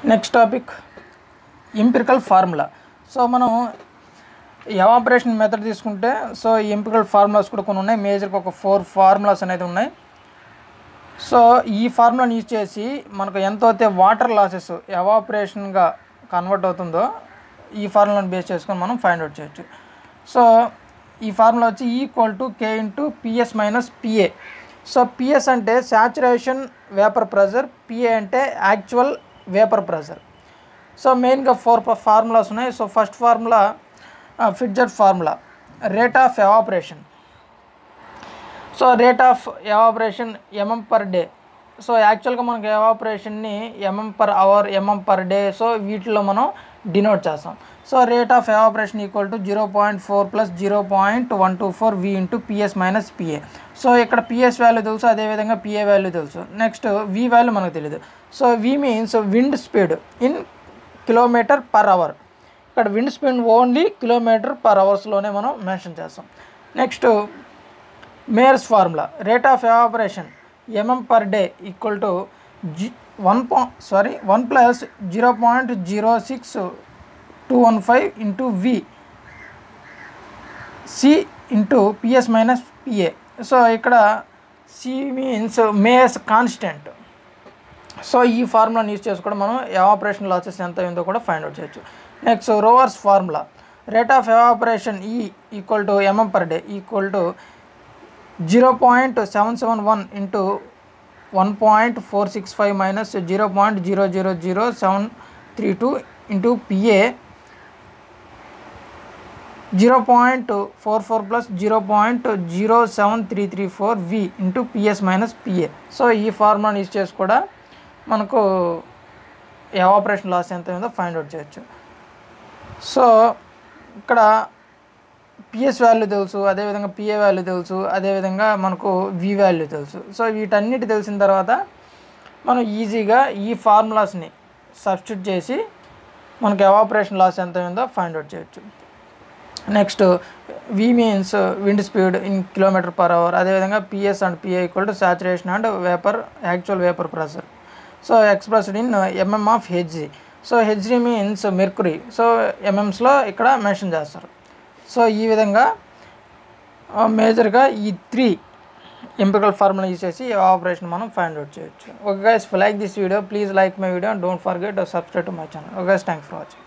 next topic empirical formula so మనం evaporation method తీసుకుంటే so empirical formulas కూడా కొన్ని ఉన్నాయి మేజర్గా ఒక ఫోర్ ఫార్ములాస్ అనేది ఉన్నాయి సో ఈ ఫార్ములాని యూజ్ చేసి మనకు ఎంత అయితే వాటర్ లాసెస్ ఎవాపరేషన్గా కన్వర్ట్ అవుతుందో ఈ ఫార్ములాని బేస్ చేసుకొని మనం ఫైండ్ అవుట్ చేయొచ్చు సో ఈ ఫార్ములా వచ్చి equal to K into PS minus PA so PS అంటే శాచురేషన్ వేపర్ ప్రెజర్ పిఏ అంటే యాక్చువల్ వేపర్ ప్రెజర్ సో మెయిన్గా ఫోర్ ఫార్ములాస్ ఉన్నాయి so first formula fidget formula rate of evaporation so rate of evaporation mm per day so యాక్చువల్గా మనకి ఎవాపరేషన్ని mm per hour mm per day so వీటిలో మనం denote చేస్తాం so rate of evaporation equal to zero point four plus zero point one two four V into PS minus PA so ఇక్కడ PS value తెలుసు అదేవిధంగా PA value తెలుసు next V value మనకు తెలియదు so V means wind speed in kilometer per hour ఇక్కడ wind speed only kilometer per అవర్స్లోనే మనం mention చేస్తాం next Meyer's formula rate of evaporation mm per day equal to G one pa sorry one plus zero point zero six two one five into V C into PS minus PA so ఇక్కడ C means Meyer's constant so ఈ ఫార్ములాని use చేసి కూడా మనం evaporation losses ఎంత అయిందో కూడా find out చేయొచ్చు next Rohwer's formula rate of evaporation ఈ equal to mm per day equal to zero point seven seven one into one point four six five minus zero point zero zero zero seven three two into PA zero point four four plus zero point zero seven three three four V into PS minus PA so ఈ ఫార్ములాని use చేసి కూడా మనకు evaporation loss ఎంత ఉందో find out చేయొచ్చు so ఇక్కడ PS value తెలుసు అదేవిధంగా పిఏ వాల్యూ తెలుసు అదేవిధంగా మనకు వి వాల్యూ తెలుసు సో వీటన్నిటి తెలిసిన తర్వాత మనం ఈజీగా ఈ ఫార్ములాస్ని సబ్స్టిట్యూట్ చేసి మనకు ఎవాపరేషన్ లాస్ ఎంత ఉందో ఫైండ్ అవుట్ చేయొచ్చు next V means wind speed in kilometer per hour అదేవిధంగా PS and PA equal to saturation and vapour actual vapour pressure so expressed in mm of Hg so Hg means mercury so ఎంఎంస్లో ఇక్కడ mention చేస్తారు సో ఈ విధంగా మేజర్గా ఈ three empirical formula use చేసి ఆపరేషన్ మనం ఫైండ్ అవుట్ చేయొచ్చు okay guys like this video please like my video don't forget subscribe to my channel okay guys thanks for watching